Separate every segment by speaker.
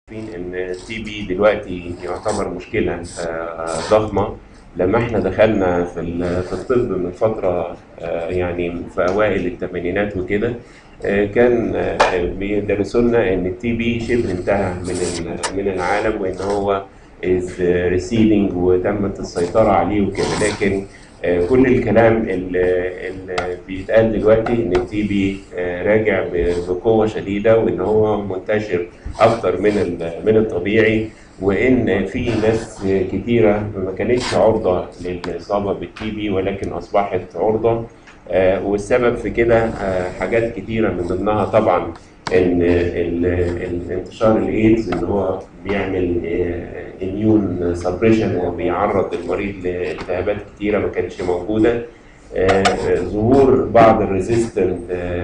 Speaker 1: ان التي بي دلوقتي يعتبر مشكله ضخمه لما احنا دخلنا في في الطب من فتره يعني في اوائل الثمانينات وكده كان بيدرسوا لنا ان التي بي شبه انتهى من من العالم وان هو از ريسيدنج وتمت السيطره عليه وكده لكن كل الكلام اللي بيتقال دلوقتي ان التي بي راجع بقوه شديده وان هو منتشر اكتر من من الطبيعي وان في ناس كتيره ما كانتش عرضه للاصابه بالتي بي ولكن اصبحت عرضه والسبب في كده حاجات كتيره من ضمنها طبعا ان الانتشار الايدز ان هو بيعمل اميون سبريشن وبيعرض المريض لالتهابات كتيره ما كانتش موجوده ظهور بعض الريزيستنت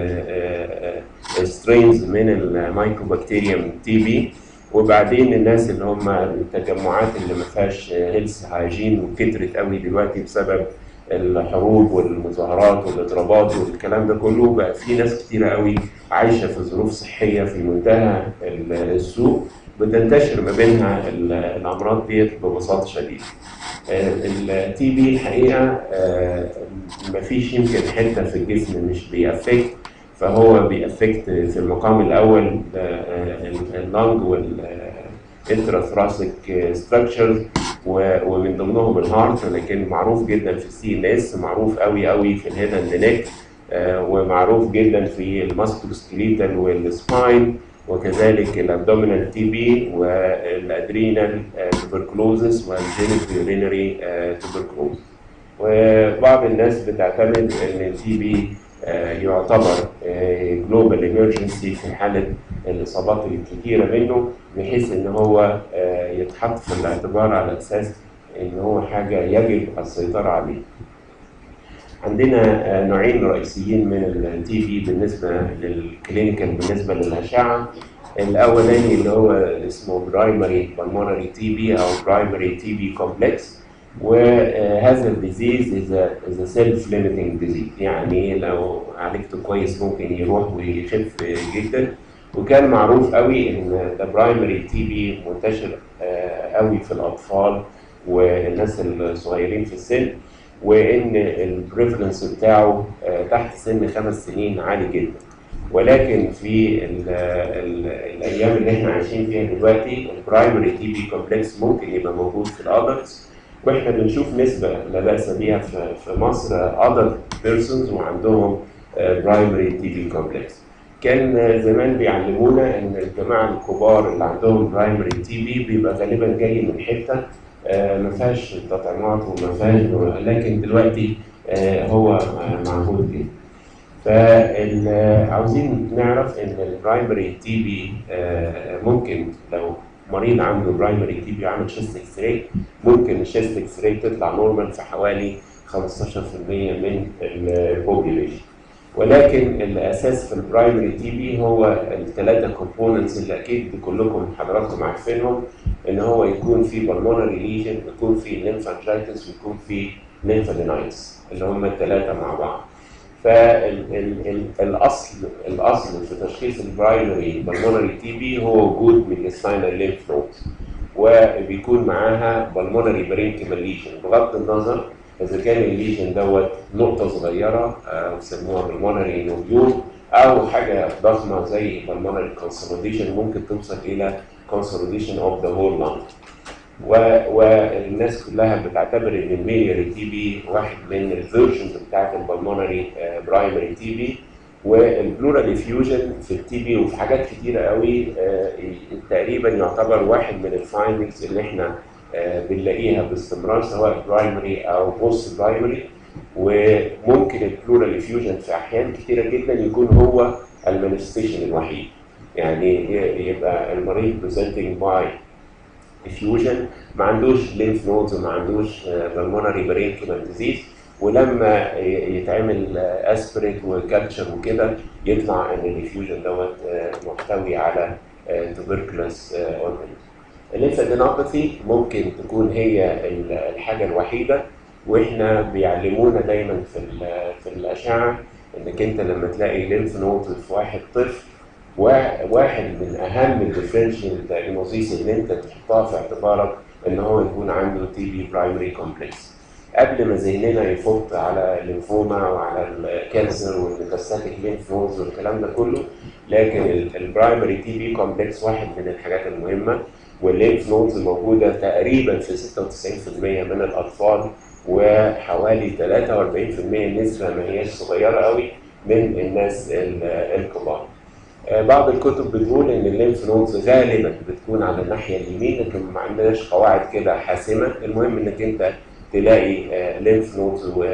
Speaker 1: سترينز من المايكروبكتيريوم تي بي وبعدين الناس اللي هم التجمعات اللي ما فيهاش هيلث هايجين وكترت قوي دلوقتي بسبب الحروب والمظاهرات والاضرابات والكلام ده كله بقى في ناس كتيره قوي عايشه في ظروف صحيه في منتهى السوء بتنتشر ما بينها الامراض ديت ببساطه شديده. التي بي الحقيقه ما فيش يمكن حته في الجسم مش بيأفكت فهو بيأفكت في المقام الاول اللنج والانتراثراسيك ستراكشرز ومن ضمنهم الهارت لكن معروف جدا في السي ان اس معروف قوي قوي في الهيد اند نيك ومعروف جدا في الماسكولوسكليتال والسباين وكذلك الابدومينال تي بي والادرينال توبركلوزس والجينيتورينري توبركلوز وبعض الناس بتعتمد ان التي بي يعتبر جلوبال ايمرجنسي في حاله الاصابات الكثيره منه بحيث ان هو يتحط في الاعتبار على اساس ان هو حاجه يجب السيطره عليه. عندنا نوعين رئيسيين من التي بي بالنسبه للكلينيكال بالنسبه للاشعه الاولاني اللي هو اسمه برايمري بالمونري تي بي او برايمري تي بي كومبلكس وهذا الديزيز از a self limiting disease يعني لو عالجته كويس ممكن يروح ويخف جدا وكان معروف قوي ان ده برايمري تي بي منتشر قوي في الاطفال والناس الصغيرين في السن وان البريفلنس بتاعه تحت سن خمس سنين عالي جدا ولكن في ال ال الايام اللي احنا عايشين فيها دلوقتي البرايمري تي بي كومبلكس ممكن يبقى موجود في الادلتس واحنا بنشوف نسبه لا باس بيها في مصر ادلت بيرسونز وعندهم برايمري تي بي كومبلكس كان زمان بيعلمونا ان الجماعه الكبار اللي عندهم برايمري تي بي بيبقى غالبا جاي من حته ما فيهاش تطعيمات وما فيهاش لكن دلوقتي هو معهود جدا. فعاوزين نعرف ان البرايمري تي بي ممكن لو مريض عنده برايمري تي بي عامل شيست اكس راي ممكن الشيست اكس راي تطلع نورمال في حوالي 15% من البوبيوليشن. ولكن الاساس في البرايمري تي بي هو الثلاثه كومبوننتس اللي اكيد كلكم حضراتكم عارفينهم ان هو يكون في بالمونري ليجن يكون في ليمفانجيتس ويكون في ليمفادينايتس اللي هم الثلاثه مع بعض. فالاصل الاصل في تشخيص البرايمري بالمونري تي بي هو وجود ميديستاينال ليمف نودز وبيكون معاها بالمونري برينكيمال ليجن بغض النظر اذا كان الليجن دوت نقطه صغيره بيسموها بالمونري نوديول او حاجه ضخمه زي بالمونري كونسوليديشن ممكن توصل الى كونسوليديشن اوف ذا هول لانج والناس كلها بتعتبر ان الميلياري تي بي واحد من الفيرجنز بتاعت البلمونري برايمري تي بي والبلورال افيوجن في التي بي وفي حاجات كتيره قوي تقريبا يعتبر واحد من الفايندنجز اللي احنا بنلاقيها باستمرار سواء برايمري او بوست برايمري وممكن البلورال افيوجن في احيان كتيره جدا يكون هو المانيفستيشن الوحيد يعني يبقى المريض بريزنتنج باي افيوجن ما عندوش لينف نودز وما عندوش بالمونري برينكيمال ديزيز ولما يتعمل اسبريت وكالتشر وكده يطلع ان الافيوجن دوت محتوي على توبركلوس اورجانيزم. الليمفادينوباثي ممكن تكون هي الحاجه الوحيده واحنا بيعلمونا دايما في في الاشعه انك انت لما تلاقي لينف نود في واحد طفل وواحد من اهم الديفرنشال دايجنوزيس اللي انت تحطها في اعتبارك ان هو يكون عنده تي بي برايمري كومبلكس قبل ما ذهننا يفوت على الليمفوما وعلى الكانسر والميتاستاتيك لينف نودز والكلام ده كله لكن البرايمري تي بي كومبلكس واحد من الحاجات المهمه واللينف نودز موجوده تقريبا في 96% من الاطفال وحوالي 43% النسبه ما هياش صغيره قوي من الناس الكبار. بعض الكتب بتقول ان الليمف نودز غالبا بتكون على الناحيه اليمين لكن ما عندناش قواعد كده حاسمه المهم انك انت تلاقي ليمف نودز و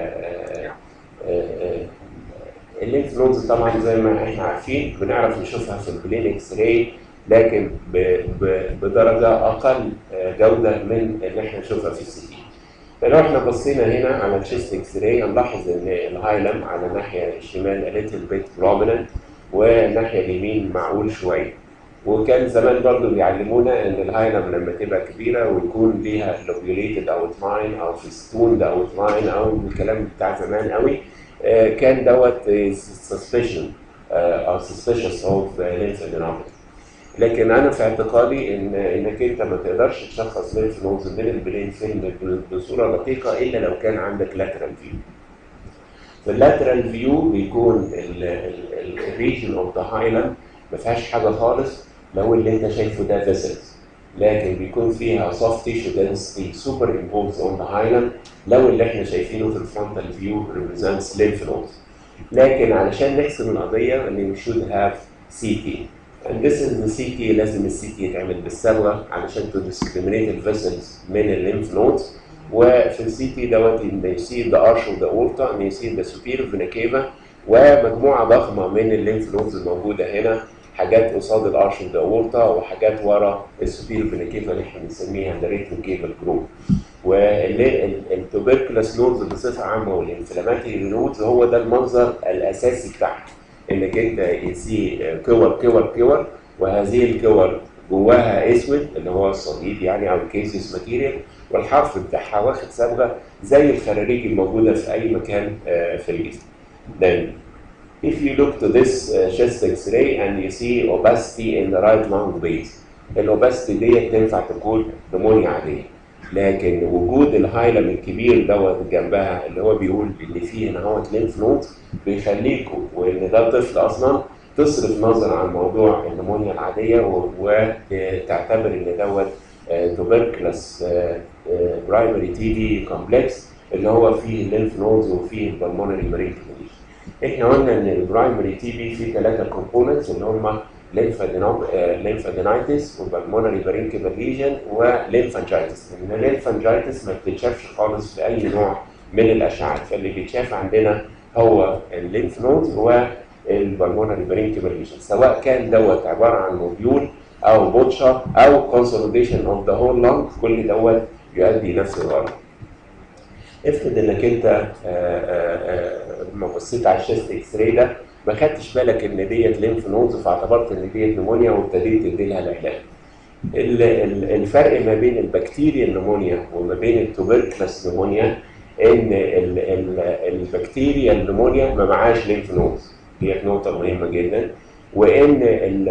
Speaker 1: الليمف نودز طبعا زي ما احنا عارفين بنعرف نشوفها في البلين اكس راي لكن بدرجه اقل جوده من اللي احنا نشوفها في السي تي. فلو احنا بصينا هنا على الشيست اكس راي نلاحظ ان الهايلم على الناحيه الشمال ليتل بيت بروميننت والناحيه اليمين معقول شويه. وكان زمان برضو بيعلمونا ان الهايلم لما تبقى كبيره ويكون ليها لوبيوليتد اوت لاين او فيستون اوت لاين او الكلام بتاع زمان قوي كان دوت سسبشن او سسبشس اوف lymphadenopathy لكن انا في اعتقادي ان انك انت ما تقدرش تشخص لينف نودز من البرين فين بصوره دقيقه الا لو كان عندك لاترال فيو. في اللاترال فيو بيكون الريجن اوف ذا هايلاند ما فيهاش حاجه خالص لو اللي انت شايفه ده فيسلز لكن بيكون فيها soft tissue density superimposed on the highland لو اللي احنا شايفينه في الفرونتال فيو represents lymph nodes لكن علشان نحسم القضيه ان we should have CT and this is the CT لازم السي تي يتعمل بالصبغه علشان to discriminate الفيسلز من الليمف نودز وفي السي تي دوت يصير the arch of the aorta and يصير the superior vena cava ومجموعه ضخمه من الليمف نودز الموجوده هنا حاجات قصاد الارش اوف ذا اورتا وحاجات ورا السوبير فينا كيفا اللي احنا بنسميها الريترو كيفال جروب والتوبركلس نودز بصفه عامه والانفلاماتري نودز هو ده المنظر الاساسي بتاعها انك انت يسي كور كور كور وهذه الكور جواها اسود اللي هو الصديد يعني او الكيسيس ماتيريال والحرف بتاعها واخد صبغه زي الخراريج الموجوده في اي مكان في الجسم. دايما if you look to this uh, chest x-ray and you see opacity in the right lung base الاوباستي ديت تنفع تكون نمونيا عاديه لكن وجود الهايلم الكبير دوت جنبها اللي هو بيقول ان فيه هنا هوت لينف نود بيخليكوا وان ده طفل اصلا تصرف نظر عن موضوع النمونيا العاديه وتعتبر ان دوت توبركلس برايمري تي دي كومبلكس اللي هو فيه اللينف نودز وفيه البلمونري مارين احنا قلنا ان البرايمري تي بي فيه ثلاثه كومبوننتس اللي هم ليمفادينايتس وبلمونري بارينكيبال ليجن وليمفانجايتس لان الليمفانجايتس ما بتتشافش خالص في اي نوع من الاشعاعات فاللي بيتشاف عندنا هو الليمف نودز والبلمونري بارينكيبال ليجن سواء كان دوت عباره عن موبيول او بوتشا او كونسوليديشن اوف ذا هول لانج كل دوت يؤدي نفس الغرض افرض انك انت لما بصيت على الشيست اكس راي ده ما خدتش بالك ان ديت ليمف نودز فاعتبرت ان ديت نمونيا وابتديت تدي لها العلاج. الفرق ما بين البكتيريا النمونيا وما بين التوبركلس نمونيا ان البكتيريا النمونيا ما معهاش ليمف نودز ديت نقطه مهمه جدا وان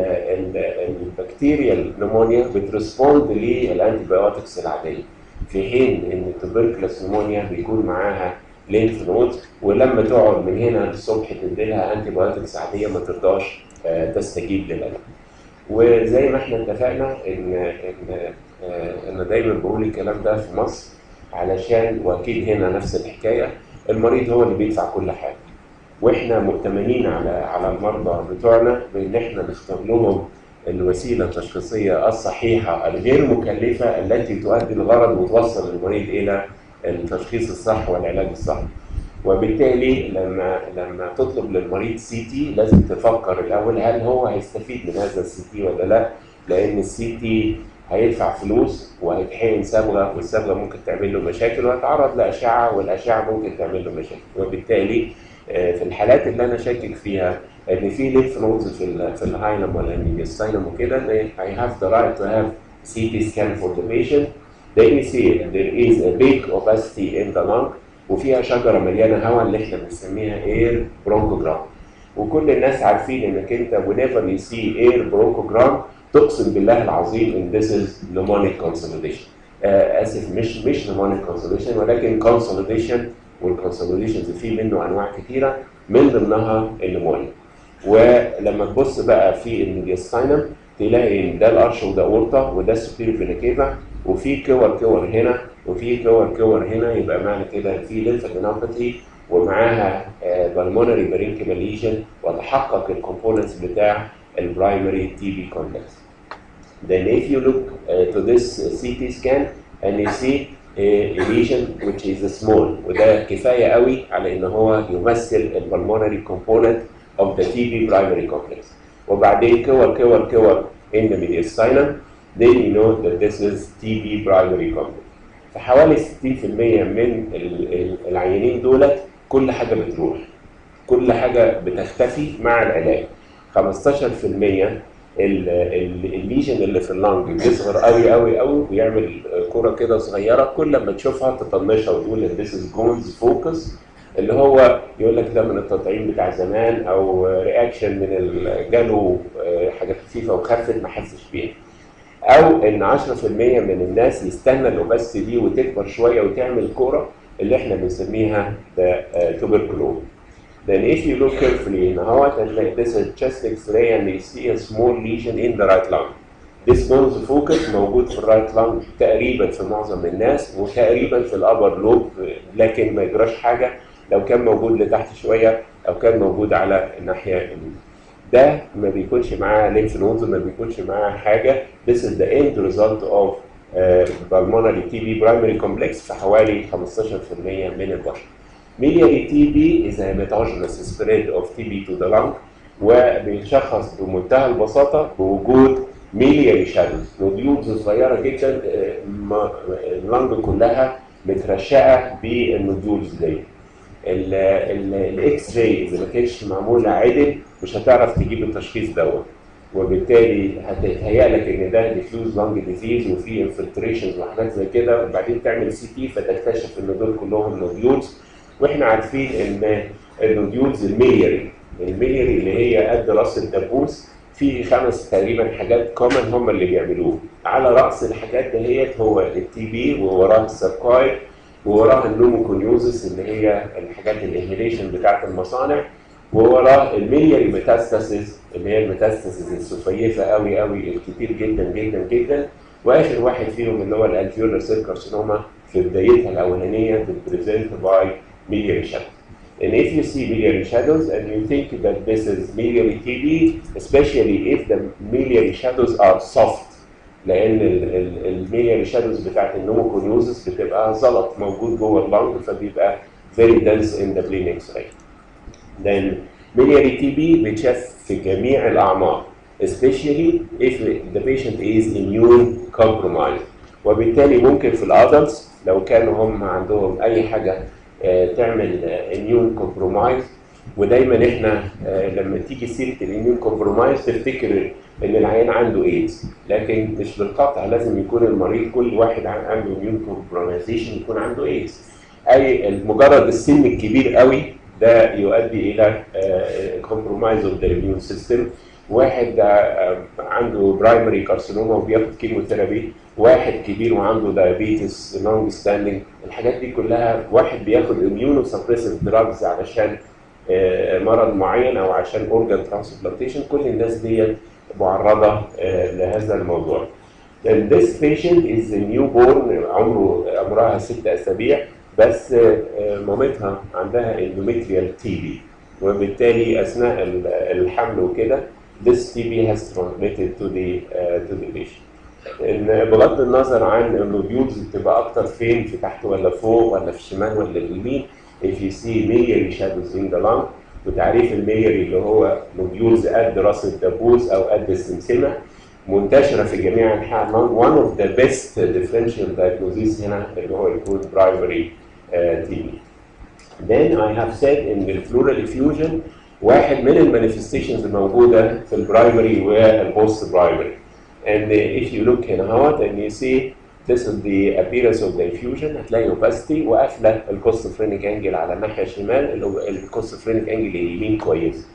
Speaker 1: البكتيريا النمونيا بترسبوند للانتي بايوتكس العاديه في حين ان التوبركلس نمونيا بيكون معاها لينف نود ولما تقعد من هنا للصبح تدي لها انتي بايوتكس عاديه ما ترضاش تستجيب للعلاج. وزي ما احنا اتفقنا ان ان انا دايما بقول الكلام ده في مصر علشان واكيد هنا نفس الحكايه المريض هو اللي بيدفع كل حاجه. واحنا مؤتمنين على على المرضى بتوعنا بان احنا نختار لهم الوسيله التشخيصيه الصحيحه الغير مكلفه التي تؤدي الغرض وتوصل المريض الى التشخيص الصح والعلاج الصح. وبالتالي لما لما تطلب للمريض سي تي لازم تفكر الاول هل هو هيستفيد من هذا السي تي ولا لا؟ لان السي تي هيدفع فلوس وهيتحقن صبغه والصبغه ممكن تعمل له مشاكل وهيتعرض لاشعه والاشعه ممكن تعمل له مشاكل وبالتالي في الحالات اللي انا شاكك فيها ان في ليف نودز في في الهايلم ولا الميديستاينم وكده I have the right to have CT scan for the patient they see there is a big opacity in the lung وفيها شجره مليانه هواء اللي احنا بنسميها اير برونكوجرام وكل الناس عارفين انك انت whenever you see air bronchogram تقسم بالله العظيم ان this is pneumonic consolidation آه اسف مش مش pneumonic consolidation ولكن consolidation والconsolidation فيه منه انواع كثيره من ضمنها النمونيا ولما تبص بقى في الميدياستاينم تلاقي ان ده الارش وده اورطه وده السوبيريور فينا كيفا وفي كور كور هنا وفي كور كور هنا يبقى معنى كده في ليمفادينوباثي ومعاها بالمونري بارينكيمال ليجن وتحقق الكومبوننتس بتاع البرايمري تي بي كومبلكس. Then if you look uh, to this CT scan and you see a lesion which is small وده كفايه قوي على ان هو يمثل البلمونري كومبوننت of the TB primary complex. وبعدين كور كور كور in the mediastinum then you know that this is TB primary complex. فحوالي 60% من العيانين دولت كل حاجه بتروح كل حاجه بتختفي مع العلاج 15% الليجن اللي في اللنج بيصغر قوي قوي قوي ويعمل كره كده صغيره كل ما تشوفها تطنشها وتقول ان ذيس از جونز فوكس اللي هو يقول لك ده من التطعيم بتاع زمان او رياكشن من جاله حاجه خفيفه وخفت ما حسش بيها او ان 10% من الناس يستنى الاوباستي دي وتكبر شويه وتعمل كوره اللي احنا بنسميها tuberculosis. Then if you look carefully in how and like this is chest x-ray and you see a small lesion in the right lung. This bones focus موجود في الرايت لانج تقريبا في معظم الناس وتقريبا في الابر لوب لكن ما يجراش حاجه لو كان موجود لتحت شويه او كان موجود على الناحيه اليمين. ده ما بيكونش معاه لينف نودز ما بيكونش معاه حاجه this is the end result of uh, pulmonary TB primary complex في حوالي 15% من البشر. Miliary TB is a metagenous spread of TB to the lung وبيتشخص بمنتهى البساطه بوجود ميلياري شادوز نوديولز صغيره جدا اللنج كلها مترشقه بالنوديولز دي الاكس راي اذا ما كانتش معموله عدل مش هتعرف تجيب التشخيص دوت وبالتالي هتتهيأ لك ان ده ديفيوز لانج ديزيز وفي انفلتريشنز وحاجات زي كده وبعدين تعمل سي تي فتكتشف ان دول كلهم نوديولز واحنا عارفين ان النوديولز الميلياري الميلياري اللي هي قد راس الدبوس في خمس تقريبا حاجات كومن هم اللي بيعملوه على راس الحاجات دهيت هو التي بي ووراه السركايد ووراه النوموكونيوزس اللي هي الحاجات الانهيليشن بتاعت المصانع ووراه الميلياري ميتاستاسيس اللي هي الميتاستاسيس السفيفه قوي قوي الكتير جدا جدا جدا واخر واحد فيهم اللي هو الالفيولر سيل كارسينوما في بدايتها الاولانيه بتبريزنت باي ميلياري شادو. And if you see miliary shadows and you think that this is miliary TB, especially if the miliary shadows are soft, لان الميلياري شادوز بتاعت النوموكونيوزس بتبقى زلط موجود جوه اللنج فبيبقى very dense in the plain X-ray. Then miliary TB بيتشاف في جميع الاعمار especially if the patient is immune compromised وبالتالي ممكن في الادلتس لو كانوا هم عندهم اي حاجه تعمل اميون كومبرومايز ودايما احنا لما تيجي سيره الاميون كومبرومايز تفتكر ان العيان عنده ايدز لكن مش بالقطع لازم يكون المريض كل واحد عنده اميون كومبرومايزيشن يكون عنده ايدز اي مجرد السن الكبير قوي ده يؤدي الى كومبرومايز اوف ذا اميون سيستم واحد عنده برايمري كارسينوما وبياخد كيموثيرابي واحد كبير وعنده دايابيتس لونج ستاندنج الحاجات دي كلها واحد بياخد اميونو سبريسيف دراجز علشان مرض معين او عشان اورجان ترانسبلانتيشن كل الناس ديت معرضه لهذا الموضوع. And this patient is a newborn عمره عمرها ست اسابيع بس مامتها عندها اندوميتريال تي بي وبالتالي اثناء الحمل وكده this TB has transmitted to the uh, to the patient. ان بغض النظر عن النوديولز بتبقى اكتر فين في تحت ولا فوق ولا في الشمال ولا اليمين if you see miliary shadows in the lung وتعريف الميلياري اللي هو نوديولز قد راس الدبوس او قد السمسمه منتشره في جميع انحاء اللنج one of the best differential diagnosis هنا اللي هو يكون primary uh, TB. Then I have said in the pleural effusion واحد من المانيفستيشنز الموجوده في البرايمري والبوست برايمري. And if you look هنا اهوت and you see this is the appearance of the infusion هتلاقي opacity وقافله الكوستوفرينيك انجل على الناحيه الشمال الكوستوفرينيك انجل اليمين كويس.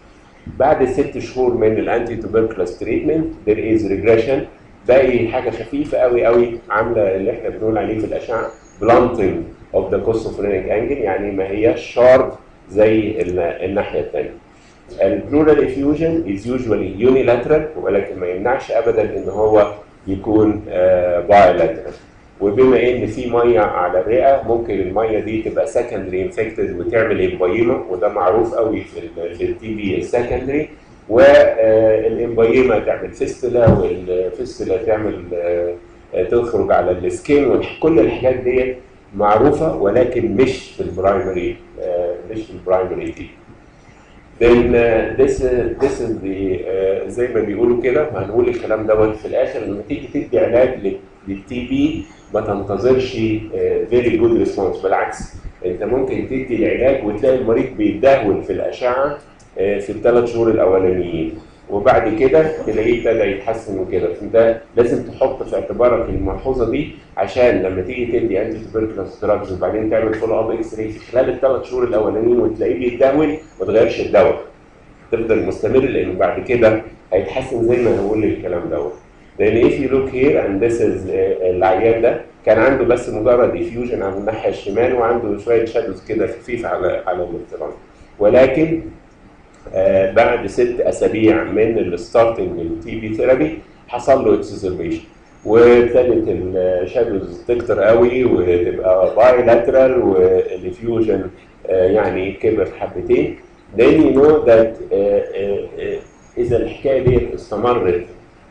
Speaker 1: بعد ست شهور من الانتي توبركلوس تريتمنت there is regression باقي حاجه خفيفه قوي قوي عامله اللي احنا بنقول عليه في الاشعه blunting of the costophrenic angle يعني ما هياش شارب زي الناحيه الثانيه. البلورال effusion is usually unilateral ولكن ما يمنعش ابدا ان هو يكون bilateral. وبما ان في ميه على الرئه ممكن الميه دي تبقى سكندري انفكتد وتعمل امبايما وده معروف قوي في ال في التي بي السكندري والامبايما تعمل فيستولا والفيستولا تعمل تخرج على السكين وكل الحاجات دي معروفه ولكن مش في البرايمري مش في البرايمري تي then uh, this is this is the uh, زي ما بيقولوا كده هنقول الكلام دوت في الاخر لما تيجي تدي علاج للتي بي ما تنتظرش فيري جود ريسبونس بالعكس انت ممكن تدي العلاج وتلاقي المريض بيتدهول في الاشعه في الثلاث شهور الاولانيين وبعد كده تلاقيه ابتدى يتحسن وكده فانت لازم تحط في اعتبارك الملحوظه دي عشان لما تيجي تدي انتي توبركلوس دراجز وبعدين تعمل فولو اب اكس راي في خلال الثلاث شهور الاولانيين وتلاقيه بيتدهول ما تغيرش الدواء تفضل مستمر لان بعد كده هيتحسن زي ما هنقول الكلام دوت لان if you look here and this is العيان ده كان عنده بس مجرد افيوجن على الناحيه الشمال وعنده شويه شادوز كده خفيفه على على الافتراض ولكن آه بعد ست اسابيع من الستارتنج التي بي ثيرابي حصل له اكسسربيشن وابتدت الشادوز تكتر قوي وتبقى باي لاترال والافيوجن آه يعني كبر حبتين then you know that آه اذا الحكايه دي استمرت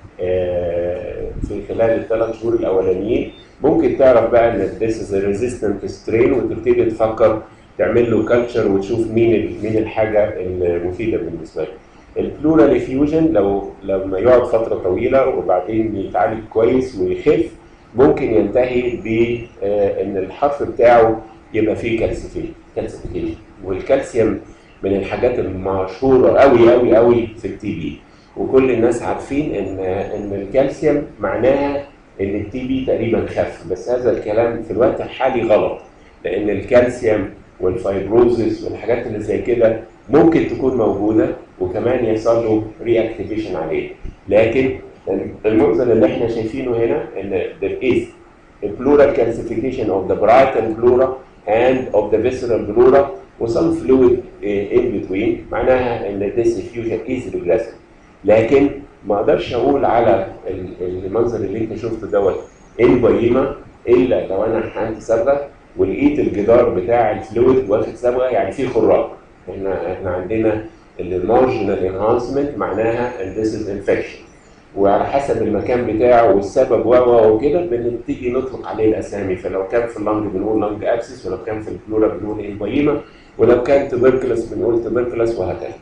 Speaker 1: في خلال الثلاث شهور الاولانيين ممكن تعرف بقى ان this is a resistant strain وتبتدي تفكر تعمل له كلتشر وتشوف مين مين الحاجه المفيده بالنسبه له. البلورال افيوجن لو لما يقعد فتره طويله وبعدين يتعالج كويس ويخف ممكن ينتهي بان الحرف بتاعه يبقى فيه كالسيفيكيشن والكالسيوم من الحاجات المشهوره قوي قوي قوي في التي بي وكل الناس عارفين ان ان الكالسيوم معناها ان التي بي تقريبا خف بس هذا الكلام في الوقت الحالي غلط لان الكالسيوم والفايبروزس والحاجات اللي زي كده ممكن تكون موجوده وكمان يحصل له ري اكتيفيشن عليه لكن المنظر اللي احنا شايفينه هنا ان there is a pleural calcification of the parietal pleura and of the visceral pleura وسم fluid in between معناها ان this effusion is regressive لكن ما اقدرش اقول على المنظر اللي انت شفته دوت امبايما الا لو انا عندي صبغه ولقيت الجدار بتاع الفلويد واخد صبغه يعني في خراج احنا احنا عندنا المارجنال انهانسمنت معناها ان ذس از انفكشن وعلى حسب المكان بتاعه والسبب و وكده بنبتدي نطلق عليه الاسامي فلو كان في اللنج بنقول لنج ابسس ولو كان في الفلورا بنقول امبايما ولو كان تبركلس بنقول تبركلس وهكذا.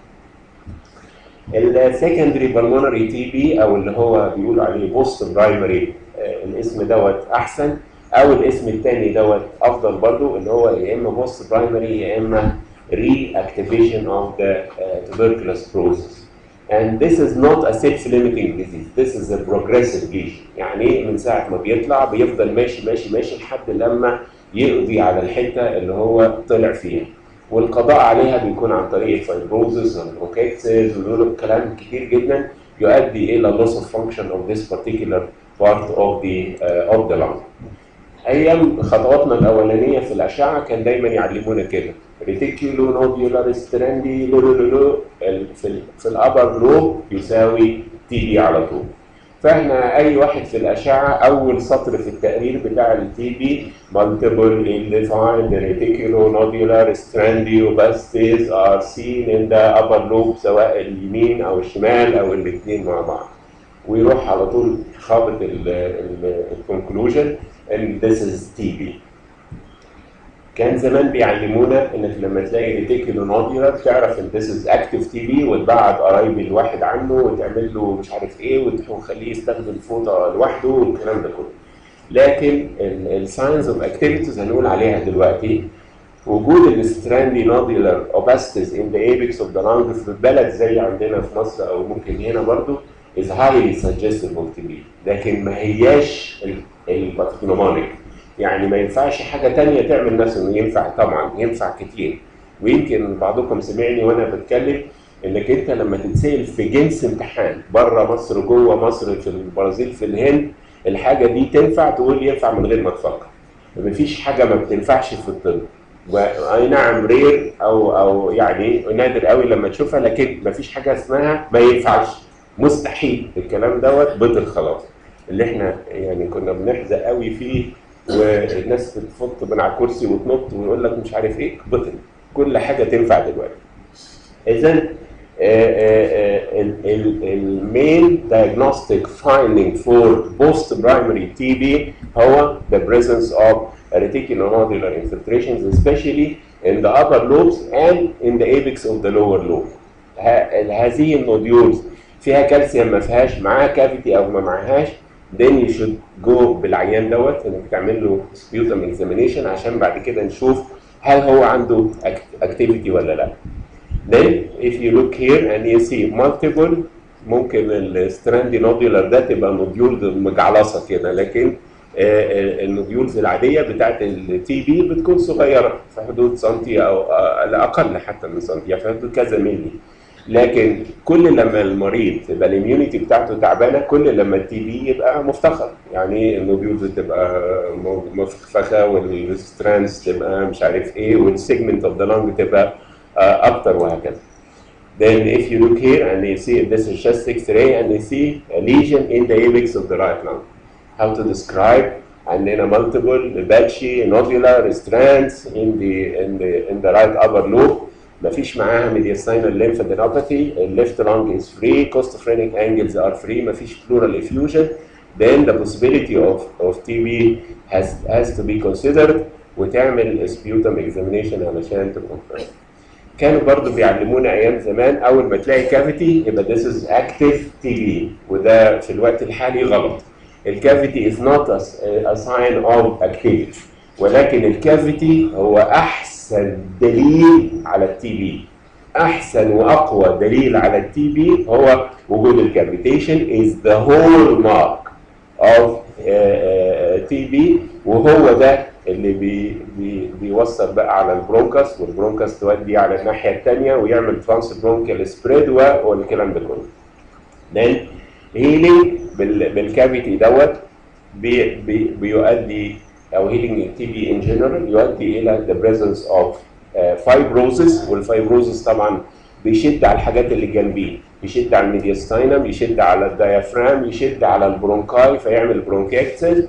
Speaker 1: السكندري بالمونري تي بي او اللي هو بيقولوا عليه بوست برايمري الاسم دوت احسن او الاسم الثاني دوت افضل برضو اللي هو يا اما بوست برايمري يا اما reactivation of the uh, tuberculous process. And this is not a self-limiting disease. This is a progressive lesion. يعني من ساعة ما بيطلع بيفضل ماشي ماشي ماشي لحد لما يقضي على الحتة اللي هو طلع فيها. والقضاء عليها بيكون عن طريق الفايبروزس والبروكيتسز ودول كلام كتير جدا يؤدي الى loss of function of this particular part of the uh, of the lung. ايام خطواتنا الاولانيه في الاشعه كان دايما يعلمونا كده ريتيكيولو نوديولار ستراندي لو لو لو في ال في الابر لوب يساوي تي بي على طول فاحنا اي واحد في الاشعه اول سطر في التقرير بتاع التي بي multiple indefined reticular nodular strandiobastes are seen in the upper lobe سواء اليمين او الشمال او الاثنين مع بعض ويروح على طول خابط الكونكلوجن ان this is TB كان زمان بيعلمونا انك لما تلاقي ريتيكولو نوديولار تعرف ان this is active TB وتبعد قرايب الواحد عنه وتعمل له مش عارف ايه وتخليه يستخدم فوطه لوحده والكلام ده كله لكن الساينز اوف اكتيفيتيز هنقول عليها دلوقتي وجود الستراندي نوديولار اوباستس ان ذا ايبكس اوف ذا لانج في بلد زي عندنا في مصر او ممكن هنا برضو is highly suggestive of TB لكن ما هياش الباثوجنومونيك يعني ما ينفعش حاجة تانية تعمل نفس انه ينفع طبعا ينفع كتير ويمكن بعضكم سمعني وانا بتكلم انك انت لما تتسال في جنس امتحان بره مصر جوه مصر في البرازيل في الهند الحاجه دي تنفع تقول ينفع من غير ما تفكر مفيش حاجه ما بتنفعش في الطب اي نعم رير او او يعني نادر قوي لما تشوفها لكن مفيش حاجه اسمها ما ينفعش مستحيل الكلام دوت بطل خلاص اللي احنا يعني كنا بنحزق قوي فيه والناس بتفط من على الكرسي وتنط ويقول لك مش عارف ايه بطل كل حاجه تنفع دلوقتي اذا المين diagnostic finding for post primary TB هو the presence of reticulonodular infiltrations especially in the upper lobes and in the apex of the lower lobe. هذه النوديولز فيها كالسيوم ما فيهاش معاها كافيتي او ما معاهاش then you should go بالعيان دوت انك تعمل له sputum examination عشان بعد كده نشوف هل هو عنده activity ولا لا. Then if you look here and you see multiple ممكن الستراندي نوديولار ده تبقى نوديول مجعلصه كده لكن النوديولز العاديه بتاعت التي بي بتكون صغيره في حدود سنتي او اقل حتى من سنتي في حدود كذا ملي لكن كل لما المريض تبقى الاميونيتي بتاعته تعبانه كل لما التي بي يبقى مفتخر يعني النوديولز تبقى مفخفخه والسترانس تبقى مش عارف ايه والسيجمنت اوف ذا لانج تبقى اكتر وهكذا. Then if you look here and you see this is just X-ray and you see a lesion in the apex of the right lung. How to describe عندنا multiple patchy nodular strands in the in the in the right upper lobe مفيش معاها mediastinal lymphadenopathy left lung is free costophrenic angles are free مفيش pleural effusion then the possibility of of TB has has to be considered وتعمل sputum examination علشان تكونفيرم كانوا برضو بيعلمونا ايام زمان اول ما تلاقي كافيتي يبقى this is active TB وده في الوقت الحالي غلط الكافيتي is not a, a sign of activity ولكن الكافيتي هو احسن دليل على التي بي احسن واقوى دليل على التي بي هو وجود الكافيتيشن is the hallmark of تي بي وهو ده اللي بي بي بيوصل بقى على البرونكاس والبرونكاس تودي على الناحيه الثانيه ويعمل ترانس برونكال سبريد والكلام ده كله. then هيلينج بالكافيتي دوت بي بي بيؤدي او هيلينج تي بي ان جنرال يؤدي الى the presence of فايبروزس والفايبروزس طبعا بيشد على الحاجات اللي جنبيه يشد على الميدياستاينم يشد على الديافرام يشد على البرونكاي فيعمل برونكيكسس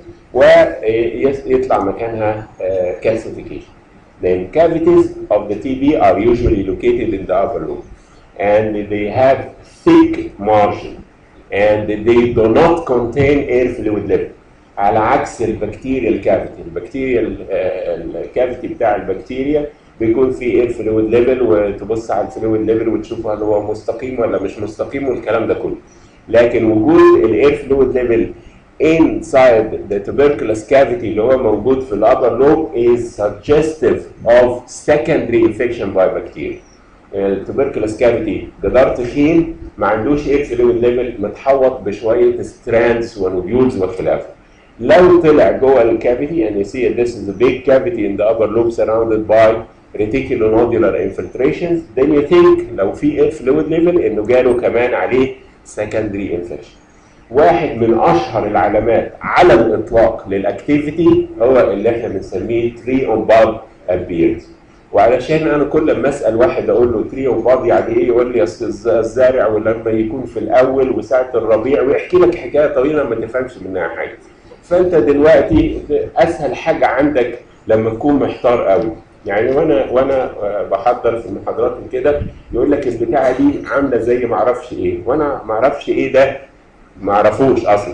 Speaker 1: ويطلع مكانها calcification. Then cavities of the TB are usually located in the upper lobe and they have thick margin and they do not contain air fluid level على عكس البكتيريا الكافيتي البكتيريا الكافيتي بتاع البكتيريا بيكون في اير فلويد ليفل وتبص على الفلويد ليفل وتشوف هل هو مستقيم ولا مش مستقيم والكلام ده كله لكن وجود الاير فلويد ليفل inside the tuberculous cavity اللي هو موجود في الابر لوب is suggestive of secondary infection by bacteria. التوبركلوس كافيتي جدار تخين ما عندوش اير فلويد ليفل متحوط بشويه ستراندز ونوديولز وخلافه. لو طلع جوه الكافيتي and you see this is a big cavity in the upper lobe surrounded by reticulonodular infiltrations then you think لو في air fluid level انه جاله كمان عليه secondary infection. واحد من اشهر العلامات على الاطلاق للاكتيفيتي هو اللي احنا بنسميه تري اون باد ابيرز وعلشان انا كل ما اسال واحد اقول له تري اون باد يعني ايه يقول لي اصل الزارع ولما يكون في الاول وساعه الربيع ويحكي لك حكايه طويله ما تفهمش منها حاجه فانت دلوقتي اسهل حاجه عندك لما تكون محتار قوي يعني وانا وانا بحضر في المحاضرات كده يقول لك البتاعه دي عامله زي ما اعرفش ايه وانا ما اعرفش ايه ده ما اعرفوش اصلا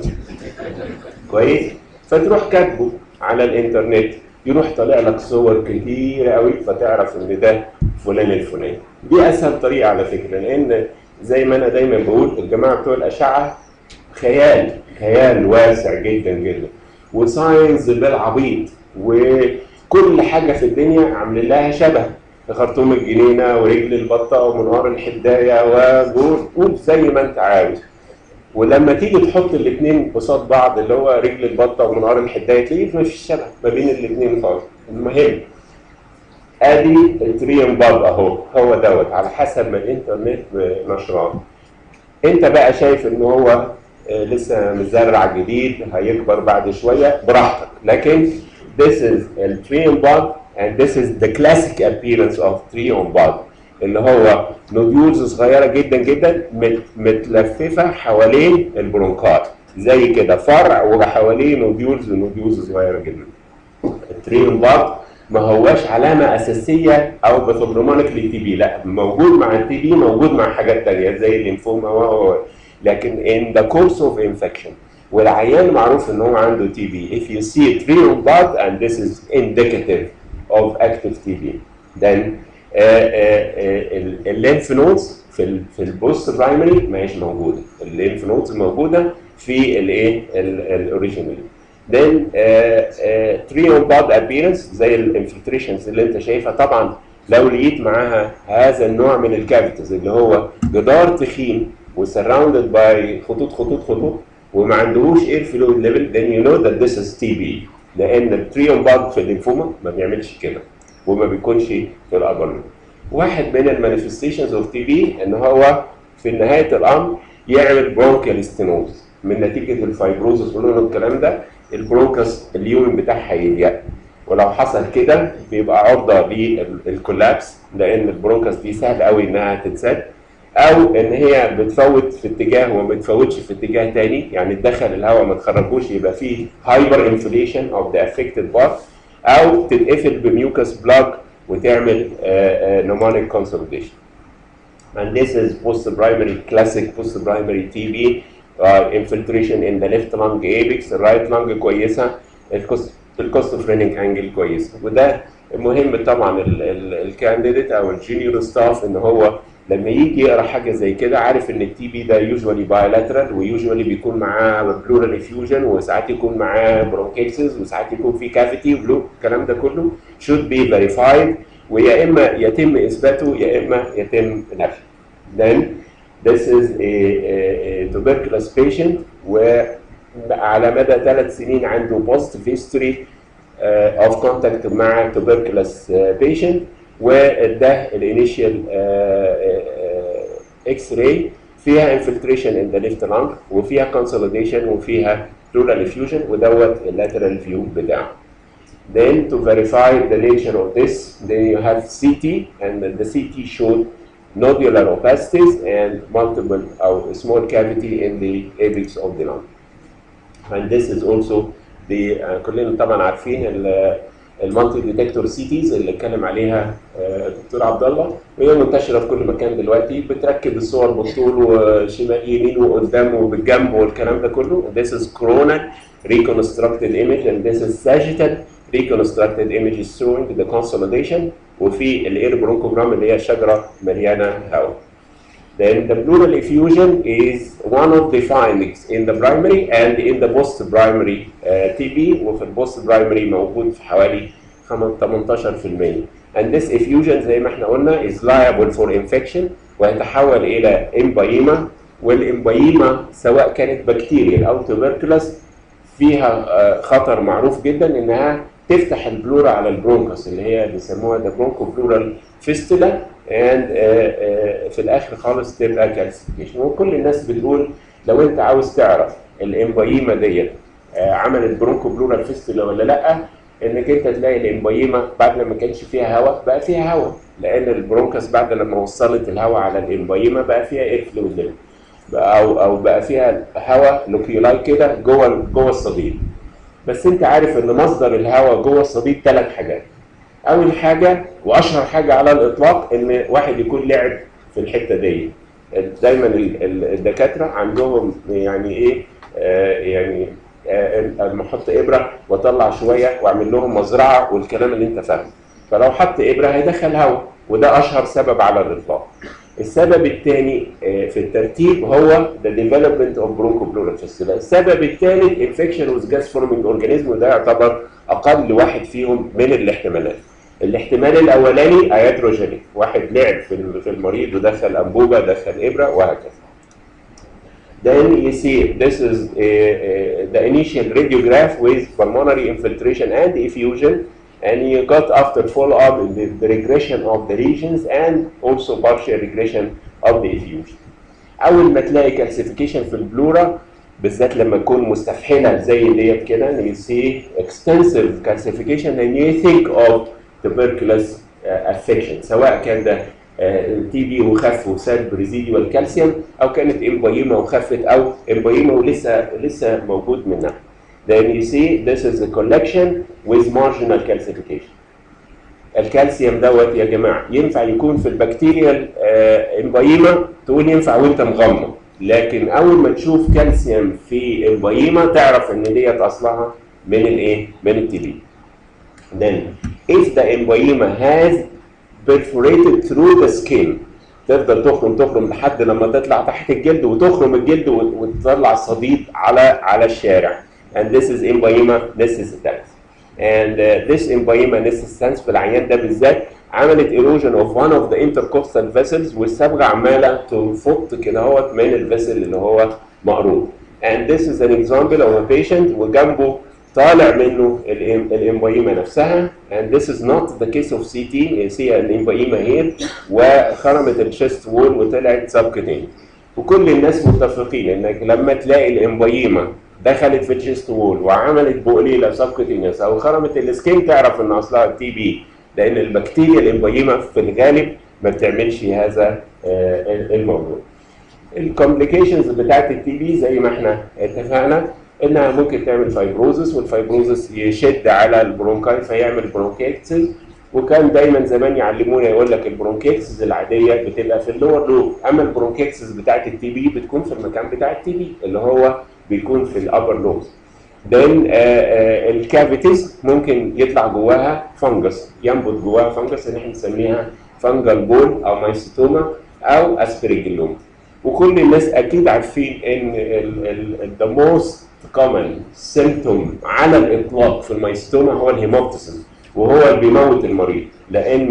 Speaker 1: كويس فتروح كاتبه على الانترنت يروح طالع لك صور كتير قوي فتعرف ان ده فلان الفلاني دي اسهل طريقه على فكره لان زي ما انا دايما بقول الجماعه بتوع الاشعه خيال خيال واسع جدا جدا وساينس بالعبيط وكل حاجه في الدنيا عاملين لها شبه خرطوم الجنينه ورجل البطه ومنهار الحدايه وجول قول زي ما انت عاوز ولما تيجي تحط الاثنين قصاد بعض اللي هو رجل البطه ومنهار الحدايه تلاقيه ما فيش شبه ما بين الاثنين خالص المهم ادي التريوم باب اهو هو دوت على حسب ما الانترنت نشراه انت بقى شايف ان هو آه، لسه مزرع جديد هيكبر بعد شويه براحتك لكن this is the tree on bud and this is the classic appearance of tree on bud اللي هو نوديولز صغيره جدا جدا مت- متلففه حوالين البرونكات زي كده فرع وحواليه نوديولز ونوديولز صغيره جدا التري اون باد ما هواش علامه اساسيه او باثوبرومونيك للتي بي لا موجود مع التي بي موجود مع حاجات تانية زي الليمفوما و و- لكن in the course of infection والعيان معروف ان هو عنده تي بي if you see a tree on blood and this is indicative of active TB then الليمف نودز في ال في البوست برايمري ما هيش موجوده الليمف نودز موجوده في الايه الاوريجينال then تري اون باد ابيرنس زي الانفلتريشنز اللي انت شايفها طبعا لو لقيت معاها هذا النوع من الكافيتيز اللي هو جدار تخين وسراوندد باي خطوط خطوط خطوط وما عندهوش اير فلويد ليفل then you know that this is TB لان التري اون باد في الليمفوما ما بيعملش كده وما بيكونش في الابر واحد من المانيفستيشنز اوف تي بي ان هو في نهايه الامر يعمل برونكيال ستينوز من نتيجه الفايبروزس ولون الكلام ده البرونكس اليومن بتاعها يضيق ولو حصل كده بيبقى عرضه للكولابس لان البرونكس دي سهل قوي انها تتسد او ان هي بتفوت في اتجاه وما بتفوتش في اتجاه تاني يعني تدخل الهواء ما تخرجوش يبقى فيه هايبر انفليشن اوف ذا افكتد بارت او تتقفل بميوكس بلاج وتعمل pneumonic consolidation. And this is post-primary, classic post-primary TB, uh, infiltration in the left lung apex, الرايت lung كويسة, الكوستوفرينيك انجل كويسة. وده مهم طبعا الكانديديت او الجونيور ستاف ان هو لما يجي يقرا حاجه زي كده عارف ان التي بي ده يوجوالي بايلاترال ويوجوالي بيكون معاه بلورال افيوجن وساعات يكون معاه برونكيتسز وساعات يكون في كافيتي وبلو الكلام ده كله should be verified ويا اما يتم اثباته يا اما يتم نفيه. Then this is a, a, a tuberculous patient وعلى مدى ثلاث سنين عنده positive history uh, of contact مع tuberculous uh, patient وده الانيشال اكس راي فيها انفلتريشن ان ذا ليفت لانج وفيها كونسوليديشن وفيها pleural effusion ودوت اللاترال فيو بتاعه. Then to verify the nature of this, then you have CT and the CT showed nodular opacities and multiple or small cavity in the apex of the lung. And this is also the uh, كلنا طبعا عارفين ال المالتي ديتكتور سيتيز اللي اتكلم عليها الدكتور عبد الله وهي منتشره في كل مكان دلوقتي بتركب الصور بالطول وشمال يمين وقدام وبالجنب والكلام ده كله this is coronal reconstructed image and this is sagittal reconstructed images showing the consolidation وفي الاير برونكوجرام اللي هي شجره مليانه هواء Then the pleural effusion is one of the findings in the primary and in the post-primary uh, TB وفي البوست-primary موجود في حوالي 18% and this effusion زي ما احنا قلنا is liable for infection ويتحول إلى امبايما والامبايما سواء كانت بكتيريا أو تبركلس فيها uh, خطر معروف جدا إنها تفتح البلورا على البرونكس اللي هي بيسموها the bronchoplural fistula and uh, uh, في الاخر خالص تبقى كالسيفيكيشن وكل الناس بتقول لو انت عاوز تعرف الامبايما ديت uh, عملت برونكو بلورال فيستولا ولا لا انك انت تلاقي الامبايما بعد ما كانش فيها هواء بقى فيها هواء لان البرونكس بعد لما وصلت الهواء على الامبايما بقى فيها اير فلويد او او بقى فيها هواء لوكيولاي كده جوه جوه الصديد بس انت عارف ان مصدر الهواء جوه الصديد ثلاث حاجات اول حاجه واشهر حاجه على الاطلاق ان واحد يكون لعب في الحته دي دايما الدكاتره عندهم يعني ايه آه يعني لما آه احط ابره واطلع شويه واعمل لهم مزرعه والكلام اللي انت فاهمه فلو حط ابره هيدخل هواء وده اشهر سبب على الاطلاق السبب الثاني آه في الترتيب هو the development of bronchopleural fistula السبب الثالث infection with gas forming organism وده يعتبر اقل واحد فيهم من الاحتمالات الاحتمال الاولاني ايادروجينيك واحد لعب في في المريض ودخل انبوبه دخل ابره وهكذا Then you see this is a, a, the initial radiograph with pulmonary infiltration and effusion and you got after follow-up the, the regression of the regions and also partial regression of the effusion. اول ما تلاقي كالسيفيكيشن في البلورا بالذات لما تكون مستفحله زي ديت كده and you see extensive calcification and you think of tuberculous uh, affection سواء كان ده تي بي وخف وساب ريزيديوال كالسيوم او كانت امبايما وخفت او امبايما ولسه لسه موجود منها. Then you see this is a collection with marginal calcification. الكالسيوم دوت يا جماعه ينفع يكون في البكتيريال امبايما تقول ينفع وانت مغمض لكن اول ما تشوف كالسيوم في امبايما تعرف ان ديت اصلها من الايه؟ من التي بي. Then if the emboyema has perforated through the skin تفضل تخرم تخرم لحد لما تطلع تحت الجلد وتخرم الجلد وتطلع صديد على على الشارع and this is emboyema necessitans and uh, this emboyema necessitans في العيان ده بالذات عملت erosion of one of the intercostal vessels والصبغه عماله تفط كده اهوت من الفيسل اللي هو مقروض and this is an example of a patient وجنبه طالع منه الامبايما نفسها and this is not the case of CT you see الامبايما here وخرمت الشيست وول وطلعت سبكتين وكل الناس متفقين انك لما تلاقي الامبايما دخلت في الشيست وول وعملت بقليله سبكتينس او خرمت السكين تعرف ان اصلها تي بي لان البكتيريا الامبايما في الغالب ما بتعملش هذا الموضوع الكومبليكيشنز بتاعت التي بي زي ما احنا اتفقنا انها ممكن تعمل فايبروزس والفايبروزس يشد على البرونكاي فيعمل برونكيتسز وكان دايما زمان يعلمونا يقول لك البرونكيتسز العاديه بتبقى في اللور لوب اما البرونكيتسز بتاعت التي بي بتكون في المكان بتاع التي بي اللي هو بيكون في الابر لوب then الكافيتيز ممكن يطلع جواها فنجس ينبت جواها فنجس اللي احنا بنسميها فنجل بول او مايستوما او اسبريجلوم وكل الناس اكيد عارفين ان ذا موست common symptom على الاطلاق في المايستوما هو الهيموبتسم وهو اللي بيموت المريض لان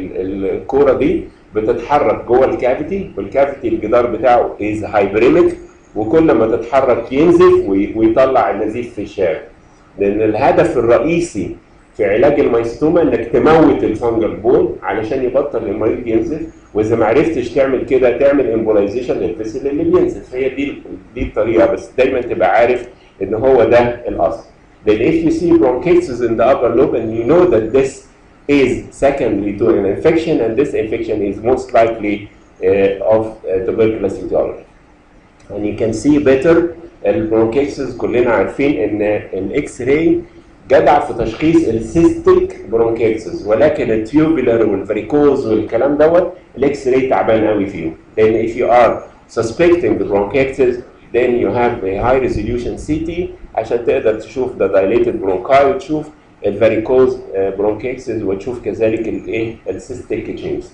Speaker 1: الكوره دي بتتحرك جوه الكافيتي والكافيتي الجدار بتاعه از هايبريميك وكل ما تتحرك ينزف ويطلع النزيف في الشارع لان الهدف الرئيسي في علاج المايستوما انك تموت الفنجل بول علشان يبطل المريض ينزف واذا ما عرفتش تعمل كده تعمل امبولايزيشن للفيسل اللي بينزف هي دي دي الطريقه بس دايما تبقى عارف ان هو ده الاصل. Then if you see bronchitis in the upper lobe and you know that this is secondary to an infection and this infection is most likely uh, of uh, tuberculous etiology. And you can see better البرونكيتس كلنا عارفين ان الاكس راي جدع في تشخيص السيستيك برونكيتس ولكن التيوبولار والفاريكوز والكلام دوت الاكس راي تعبان قوي فيهم لان if you are suspecting the bronchitis then you have a high resolution CT عشان تقدر تشوف the dilated bronchi وتشوف الفاريكوز برونكيتس وتشوف كذلك الايه السيستيك تشينجز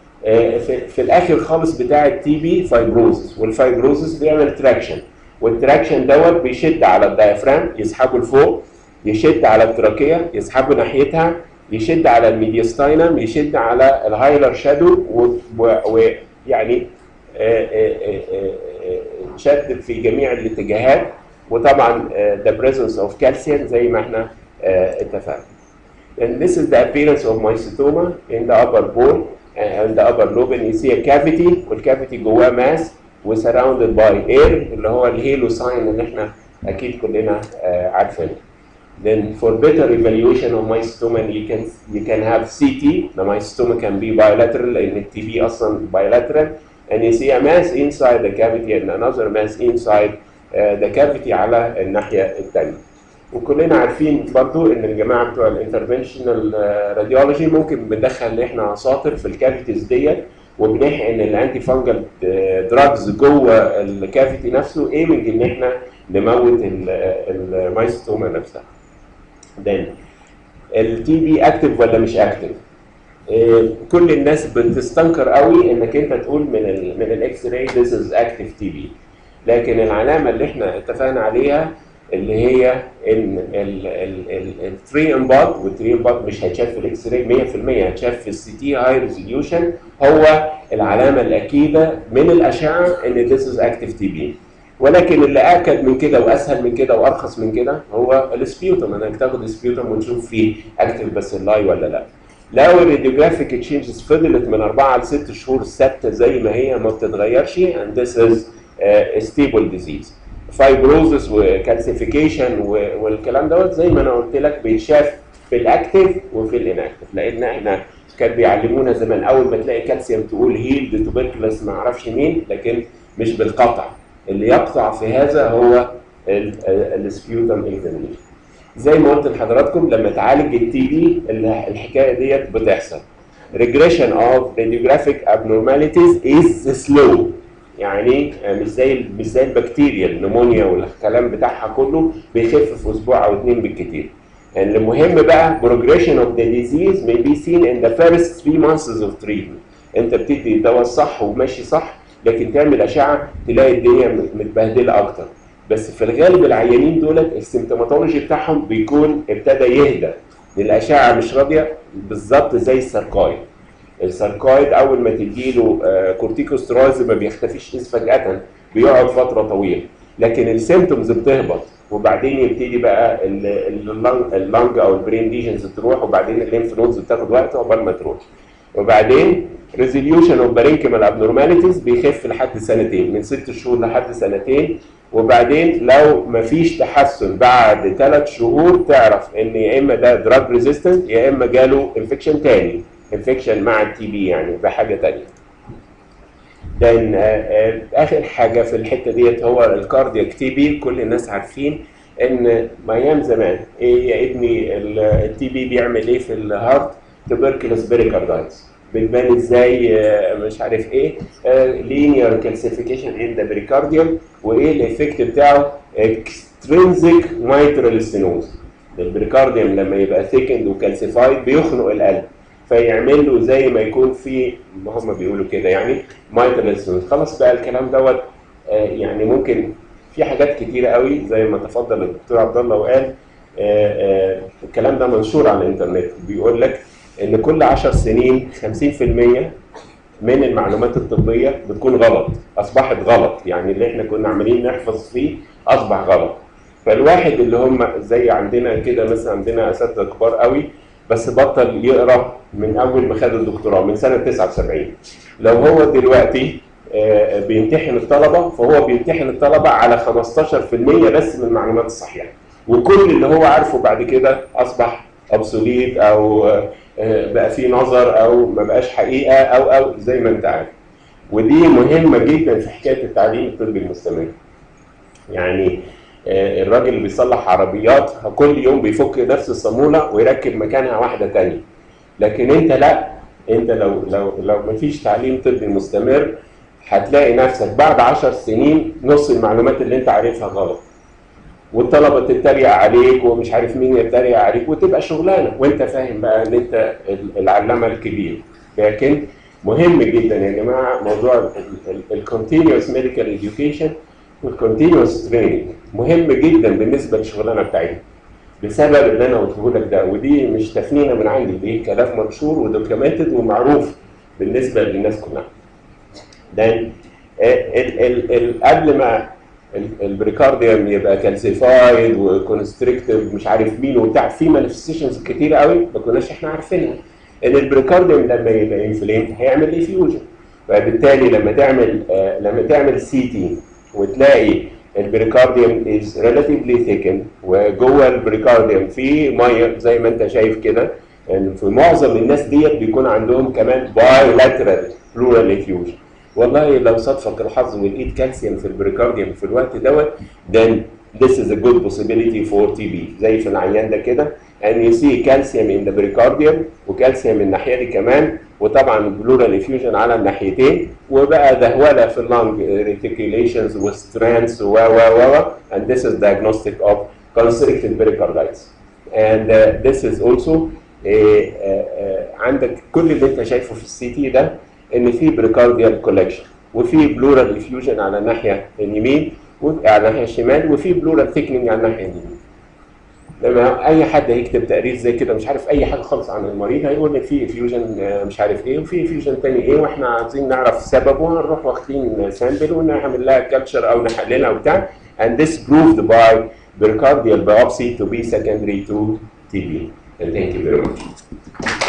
Speaker 1: في, في الاخر خالص بتاع التي بي فايبروزس والفايبروزس بيعمل تراكشن والتراكشن دوت بيشد على الدايفرام يسحبه لفوق يشد على التراكيه يسحبه ناحيتها يشد على الميديستاينم يشد على الهايلر شادو ويعني شد في جميع الاتجاهات وطبعا the presence of calcium زي ما احنا اتفقنا. And this is the appearance of mycetoma in the upper bone and the upper lobe and you see a cavity والكافيتي جواه ماس وسراوندد باي اير اللي هو الهيلو ساين اللي احنا اكيد كلنا عارفينه. Then for better evaluation of mycetoma you can you can have CT. The mycetoma can be bilateral لان التي بي اصلا bilateral and you see a mass inside the cavity and another mass inside uh, the cavity على الناحيه الثانيه. وكلنا عارفين برضو ان الجماعه بتوع الانترفنشنال راديولوجي ممكن بندخل احنا عصاطر في الكافيتيز ديت وبنحقن الانتي فانجل دراجز جوه الكافيتي نفسه ايمنج ان احنا نموت المايستوما نفسها. then التي بي اكتف ولا مش اكتف؟ كل الناس بتستنكر قوي انك انت تقول من ال من الاكس راي this is active TB لكن العلامه اللي احنا اتفقنا عليها اللي هي ان الثري امباد والثري امباد مش هيتشاف في الاكس راي 100% هيتشاف في السي تي هاي ريزوليوشن هو العلامه الاكيده من الاشعه ان this is active TB ولكن اللي اكد من كده واسهل من كده وارخص من كده هو السبيوتم انك تاخد سبيوتم وتشوف فيه اكتف باسيلاي ولا لا لو الراديوجرافيك تشينجز فضلت من اربعه لست شهور ثابته زي ما هي ما بتتغيرش and this is uh, a stable disease فايبروزس وكالسيفيكيشن والكلام دوت زي ما انا قلت لك بيتشاف في الاكتف وفي الاناكتف لان احنا كان بيعلمونا زمان اول ما تلاقي كالسيوم تقول هيلد توبركلس ما اعرفش مين لكن مش بالقطع اللي يقطع في هذا هو السبيوتم اكزامينيشن زي ما قلت لحضراتكم لما تعالج التي بي الحكايه ديت بتحصل regression of radiographic abnormalities is slow يعني مش زي مش زي البكتيريا النمونيا والكلام بتاعها كله بيخف في اسبوع او اثنين بالكثير. المهم بقى progression of the disease may be seen in the first three months of treatment. انت بتدي الدواء الصح وماشي صح لكن تعمل اشعه تلاقي الدنيا متبهدله اكتر. بس في الغالب العيانين دولت السيمتوماتولوجي بتاعهم بيكون ابتدى يهدى. الاشعه مش راضيه بالظبط زي الساركويد. الساركويد اول ما تديله كورتيكوسترويدز ما بيختفيش فجاه بيقعد فتره طويله لكن السيمتومز بتهبط وبعدين يبتدي بقى اللنج او البرين ليجنز تروح وبعدين الليمف نودز بتاخد وقت عقبال ما تروح وبعدين ريزوليوشن اوف بارينكيمال ابنورماليتيز بيخف لحد سنتين من ست شهور لحد سنتين وبعدين لو مفيش تحسن بعد ثلاث شهور تعرف ان يا اما ده دراج ريزيستنت يا اما جاله انفكشن تاني انفكشن مع التي بي يعني بحاجه ثانيه. لان اخر حاجه في الحته ديت هو الكاردياك تي بي كل الناس عارفين ان ما ايام زمان ايه يا ابني التي بي بيعمل ايه في الهارت تبركلس بريكاردايتس بتبان ازاي مش عارف ايه لينير كالسيفيكيشن ان ذا بريكارديوم وايه الايفكت بتاعه اكسترينزيك مايترال ستينوز البريكارديوم لما يبقى ثيكند وكالسيفايد بيخنق القلب فيعمل له زي ما يكون في ما هم بيقولوا كده يعني مايترال ستينوز خلاص بقى الكلام دوت يعني ممكن في حاجات كتيره قوي زي ما تفضل الدكتور عبد الله وقال الكلام ده منشور على الانترنت بيقول لك ان كل 10 سنين 50% من المعلومات الطبيه بتكون غلط اصبحت غلط يعني اللي احنا كنا عمالين نحفظ فيه اصبح غلط فالواحد اللي هم زي عندنا كده مثلا عندنا اساتذه كبار قوي بس بطل يقرا من اول ما خد الدكتوراه من سنه 79 لو هو دلوقتي بيمتحن الطلبه فهو بيمتحن الطلبه على 15% بس من المعلومات الصحيحه وكل اللي هو عارفه بعد كده اصبح ابسوليت او بقى فيه نظر او ما بقاش حقيقه او او زي ما انت عارف ودي مهمه جدا في حكايه التعليم الطبي المستمر يعني الراجل اللي بيصلح عربيات كل يوم بيفك نفس الصاموله ويركب مكانها واحده تانية لكن انت لا انت لو لو لو ما فيش تعليم طبي مستمر هتلاقي نفسك بعد عشر سنين نص المعلومات اللي انت عارفها غلط والطلبه تتريق عليك ومش عارف مين يتريق عليك وتبقى شغلانه وانت فاهم بقى ان انت العلامه الكبير لكن مهم جدا يا جماعه موضوع الكونتينوس ميديكال اديوكيشن والكونتينوس تريننج مهم جدا بالنسبه للشغلانه بتاعتنا بسبب اللي انا قلته لك ده ودي مش تفنينه من عندي دي كلام منشور ودوكيومنتد ومعروف بالنسبه للناس كلها. لان قبل ما البريكارديوم يبقى كالسيفايد وكونستريكتيف مش عارف مين وبتاع في مانيفستيشنز كتير قوي ما كناش احنا عارفينها ان البريكارديوم لما يبقى انفليمد هيعمل ايفيوجن فبالتالي لما تعمل آه لما تعمل سي تي وتلاقي البريكارديوم از ريلاتيفلي ثيكن وجوه البريكارديوم في ميه زي ما انت شايف كده ان في معظم الناس ديت بيكون عندهم كمان باي لاترال بلورال افيوجن والله لو صادفك الحظ ولقيت كالسيوم في البريكارديوم في الوقت دوت then this is a good possibility for TB زي في العيان ده كده and you see calcium in the pericardium وكالسيوم الناحيه دي كمان وطبعا بلورال افيوجن على الناحيتين وبقى دهوله في اللنج ريتيكيوليشنز وسترانس و و و and this is diagnostic of constricted pericarditis and uh, this is also uh, uh, uh, عندك كل اللي انت شايفه في السي تي ده ان في بريكارديال كولكشن وفي بلورال افيوجن على الناحيه اليمين على الناحيه الشمال وفي بلورال ثيكنينج على الناحيه اليمين لما اي حد هيكتب تقرير زي كده مش عارف اي حاجه خالص عن المريض هيقول لك في فيوجن مش عارف ايه وفي فيوجن تاني ايه واحنا عايزين نعرف سببه هنروح واخدين سامبل ونعمل لها كلتشر او نحللها وبتاع and this proved by pericardial biopsy to be secondary to TB. And thank you very much.